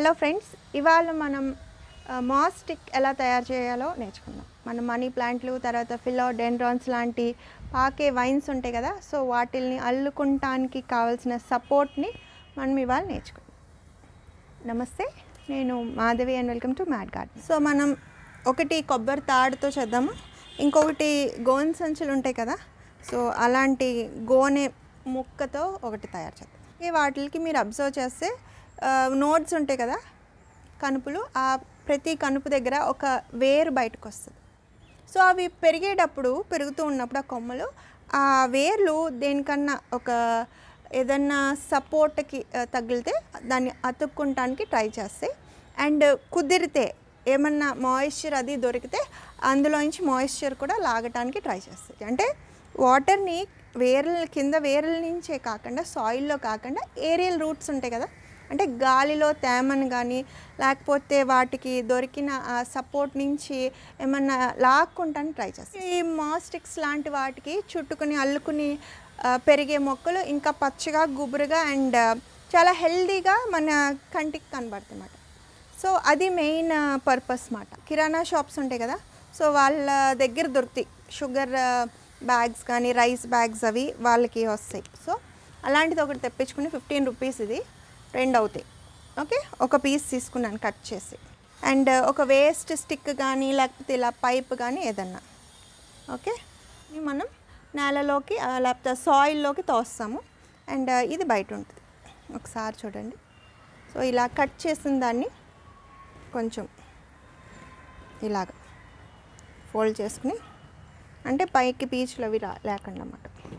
hello friends ఇవాళ మనం mass stick ఎలా తయారు చేయాలో నేర్చుకుందాం మన మనీ ప్లాంట్లు తర్వాత ఫిలో డెండ్రాన్స్ లాంటి పాకే వైన్స్ ఉంటాయి కదా సో వాటిల్ని అల్లుకుంటానికి కావాల్సిన సపోర్ట్ని మనం ఇవాళ నేర్చుకుందాం నమస్తే నేను Madhavi and welcome to mad garden so మనం ఒకటి కొబ్బరి తాడుతో చేద్దాము ఇంకొకటి గోన్ సంచులు ఉంటాయి కదా సో అలాంటి గోనె ముక్కతో ఒకటి తయారు చేద్దాం ఈ వాటికి మీరు అబ్జర్వ్ చేస్తే నోట్స్ ఉంటాయి కదా కనుపులు ఆ ప్రతి కనుపు దగ్గర ఒక వేరు బయటకు వస్తుంది సో అవి పెరిగేటప్పుడు పెరుగుతూ ఉన్నప్పుడు ఆ కొమ్మలు ఆ వేర్లు దేనికన్నా ఒక ఏదన్నా సపోర్ట్కి ఆ, తగిలితే దాన్ని అతుక్కుంటానికి ట్రై చేస్తాయి అండ్ కుదిరితే ఏమన్నా మాయిశ్చర్ అది దొరికితే అందులోంచి మాయిశ్చర్ కూడా లాగటానికి ట్రై చేస్తాయి అంటే వాటర్ని వేర్ల కింద వేర్ల నుంచే కాకుండా సాయిల్లో కాకుండా ఏరియల్ రూట్స్ ఉంటాయి కదా అంటే గాలిలో తేమను కానీ లేకపోతే వాటికి దొరికిన ఆ సపోర్ట్ నుంచి ఏమన్నా లాక్కుంటానికి ట్రై చేస్తాయి ఈ మాస్టిక్స్ లాంటి వాటికి చుట్టుకుని అల్లుకుని ఆ, పెరిగే మొక్కలు ఇంకా పచ్చగా గుబురుగా అండ్ చాలా హెల్దీగా మన కంటికి కనబడుతుంది అన్నమాట సో అది మెయిన్ పర్పస్ మాట కిరాణా షాప్స్ ఉంటాయి కదా సో వాళ్ళ దగ్గర దొరుకుతాయి షుగర్ బ్యాగ్స్ కానీ రైస్ బ్యాగ్స్ అవి వాళ్ళకి వస్తాయి సో అలాంటిది ఒకటి తెప్పించుకుని ఫిఫ్టీన్ రూపీస్ ఇది రెండు అవుతాయి ఓకే ఒక పీస్ తీసుకున్నాను కట్ చేసి అండ్ ఒక వేస్ట్ స్టిక్ కానీ లేకపోతే ఇలా పైప్ కానీ ఏదన్నా ఓకే ఇది మనం నేలలోకి ఆ, లేకపోతే సాయిల్లోకి తోస్తాము అండ్ ఇది బయట ఉంటుంది ఒకసారి చూడండి సో ఇలా కట్ చేసిన దాన్ని కొంచెం ఇలాగ ఫోల్డ్ చేసుకుని అంటే పైకి పీచులు అవి రా లేకుండా అన్నమాట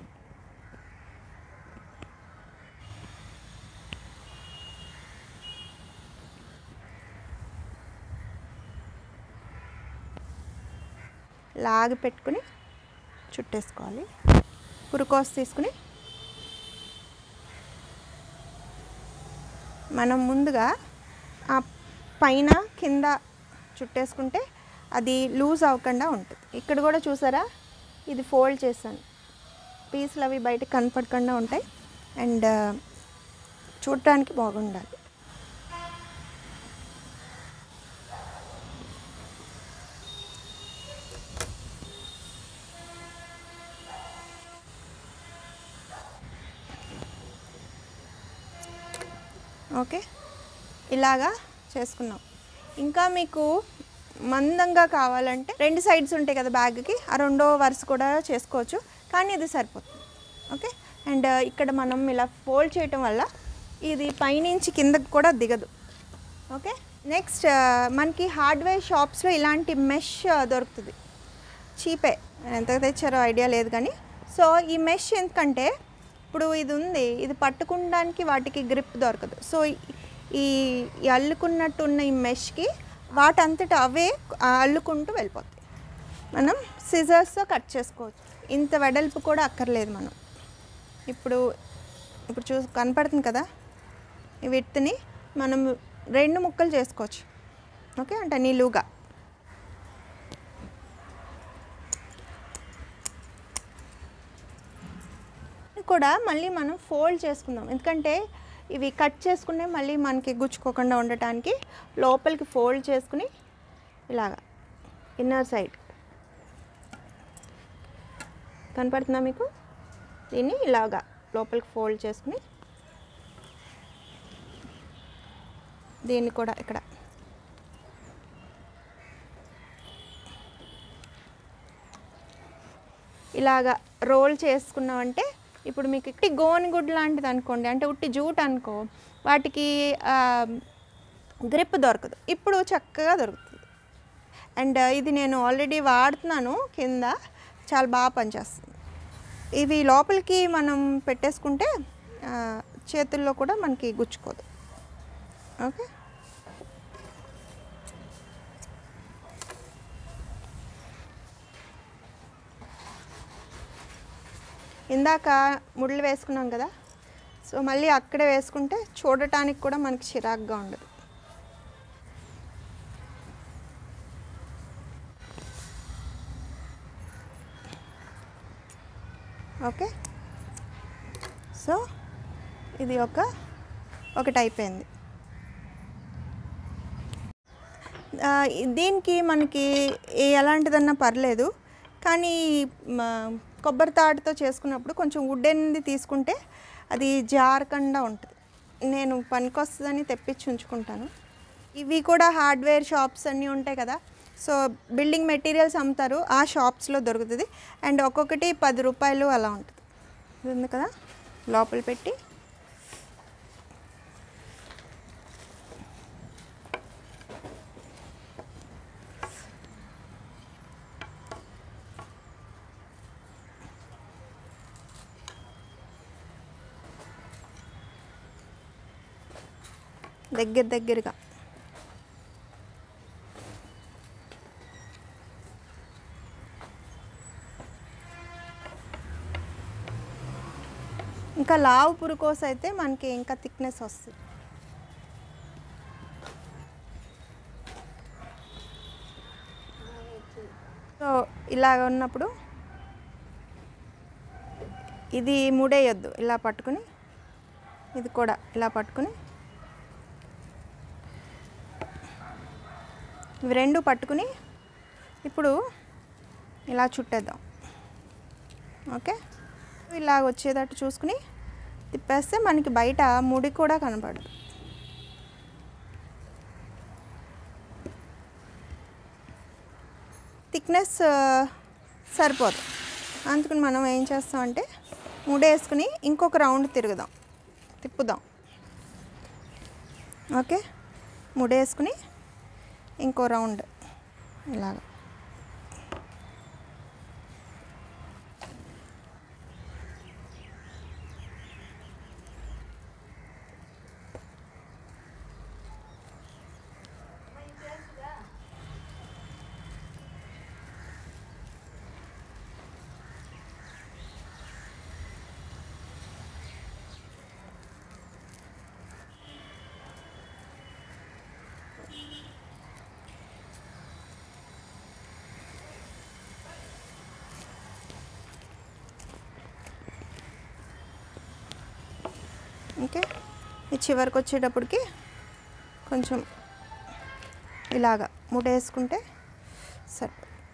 లాగి పెట్టుకుని చుట్టేసుకోవాలి పురుకోస్ తీసుకుని మనం ముందుగా ఆ పైన కింద చుట్టేసుకుంటే అది లూజ్ అవ్వకుండా ఉంటుంది ఇక్కడ కూడా చూసారా ఇది ఫోల్డ్ చేశాను పీసులు అవి బయటకు కనపడకుండా ఉంటాయి అండ్ చూడటానికి బాగుండాలి ఓకే ఇలాగా చేసుకున్నాం ఇంకా మీకు మందంగా కావాలంటే రెండు సైడ్స్ ఉంటాయి కదా బ్యాగ్కి ఆ రెండో వరుస కూడా చేసుకోవచ్చు కానీ ఇది సరిపోతుంది ఓకే అండ్ ఇక్కడ మనం ఇలా ఫోల్డ్ చేయటం వల్ల ఇది పైనుంచి కిందకి కూడా దిగదు ఓకే నెక్స్ట్ మనకి హార్డ్వేర్ షాప్స్లో ఇలాంటి మెష్ దొరుకుతుంది చీపే ఎంత తెచ్చారో ఐడియా లేదు కానీ సో ఈ మెష్ ఎందుకంటే ఇప్పుడు ఇది ఉంది ఇది పట్టుకోవడానికి వాటికి గ్రిప్ దొరకదు సో ఈ ఈ అల్లుకున్నట్టున్న ఈ మెష్కి వాటంతట అవే ఆ అల్లుకుంటూ వెళ్ళిపోతాయి మనం సిజర్స్తో కట్ చేసుకోవచ్చు ఇంత వెడల్పు కూడా అక్కర్లేదు మనం ఇప్పుడు ఇప్పుడు చూ కనపడుతుంది కదా ఈ విత్తుని మనం రెండు ముక్కలు చేసుకోవచ్చు ఓకే అంటే నిలువుగా కూడా మళ్ళీ మనం ఫోల్డ్ చేసుకుందాం ఎందుకంటే ఇవి కట్ చేసుకునే మళ్ళీ మనకి గుచ్చుకోకుండా ఉండటానికి లోపలికి ఫోల్డ్ చేసుకుని ఇలాగా ఇన్నర్ సైడ్ కనపడుతుందా మీకు దీన్ని ఇలాగా లోపలికి ఫోల్డ్ చేసుకుని దీన్ని కూడా ఇక్కడ ఇలాగా రోల్ చేసుకున్నామంటే ఇప్పుడు మీకు ఇట్టి గోనుగుడ్డు లాంటిది అనుకోండి అంటే ఉట్టి జూట్ అనుకో వాటికి గ్రిప్ దొరకదు ఇప్పుడు చక్కగా దొరుకుతుంది అండ్ ఇది నేను ఆల్రెడీ వాడుతున్నాను కింద చాలా బాగా పనిచేస్తుంది ఇవి లోపలికి మనం పెట్టేసుకుంటే ఆ, చేతుల్లో కూడా మనకి గుచ్చుకోదు ఓకే ఇందాక ముళ్ళు వేసుకున్నాం కదా సో మళ్ళీ అక్కడే వేసుకుంటే చూడటానికి కూడా మనకి చిరాగ్గా ఉండదు ఓకే సో ఇది ఒక ఒకటి అయిపోయింది ఆ, దీనికి మనకి ఏ- ఎలాంటిదన్నా పర్లేదు కానీ మ, కొబ్బరి తాడుతో చేసుకున్నప్పుడు కొంచెం వుడెన్ది తీసుకుంటే అది జారకుండా ఉంటుంది నేను పనికొస్తుందని తెప్పించి ఉంచుకుంటాను ఇవి కూడా హార్డ్వేర్ షాప్స్ అన్నీ ఉంటాయి కదా సో బిల్డింగ్ మెటీరియల్స్ అమ్ముతారు ఆ షాప్స్లో దొరుకుతుంది అండ్ ఒక్కొక్కటి పది రూపాయలు అలా ఉంటుంది ఇది ఉంది కదా లోపల పెట్టి దగ్గర దగ్గరగా ఇంకా లావు పురుకోస అయితే మనకి ఇంకా థిక్నెస్ వస్తుంది సో ఇలాగ ఉన్నప్పుడు ఇది ముడేయొద్దు ఇలా పట్టుకుని ఇది కూడా ఇలా పట్టుకుని ఇవి రెండు పట్టుకుని ఇప్పుడు ఇలా చుట్టేద్దాం ఓకే ఇలాగ వచ్చేటట్టు చూసుకుని తిప్పేస్తే మనకి బయట ముడి కూడా కనపడదు థిక్నెస్ సరిపోదు అందుకని మనం ఏం చేస్తామంటే ముడేసుకుని ఇంకొక రౌండ్ తిరుగుదాం తిప్పుదాం ఓకే ముడేసుకుని ఇంకో రౌండ్ ఇలాగ ఓకే ఈ చివరికి వచ్చేటప్పటికి కొంచెం ఇలాగా ముడేసుకుంటే సరే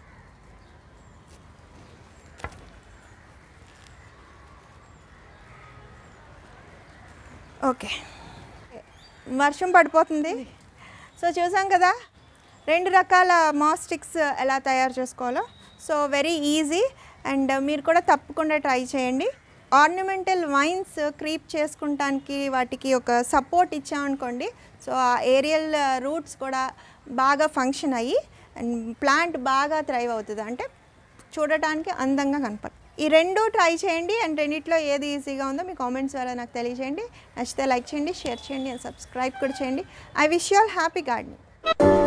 ఓకే వర్షం పడిపోతుంది సో చూసాం కదా రెండు రకాల మాస్టిక్స్ ఎలా తయారు చేసుకోవాలో సో వెరీ ఈజీ అండ్ మీరు కూడా తప్పకుండా ట్రై చేయండి ఆర్నమెంటల్ వైన్స్ క్రీప్ చేసుకుంటానికి వాటికి ఒక సపోర్ట్ ఇచ్చామనుకోండి సో ఆ ఏరియల్ రూట్స్ కూడా బాగా ఫంక్షన్ అయ్యి అండ్ ప్లాంట్ బాగా థ్రైవ్ అవుతుంది అంటే చూడటానికి అందంగా కనపడు ఈ రెండు ట్రై చేయండి అండ్ రెండిట్లో ఏది ఈజీగా ఉందో మీ కామెంట్స్ ద్వారా నాకు తెలియజేయండి నచ్చితే లైక్ చేయండి షేర్ చేయండి అండ్ సబ్స్క్రైబ్ కూడా చేయండి I wish you all happy gardening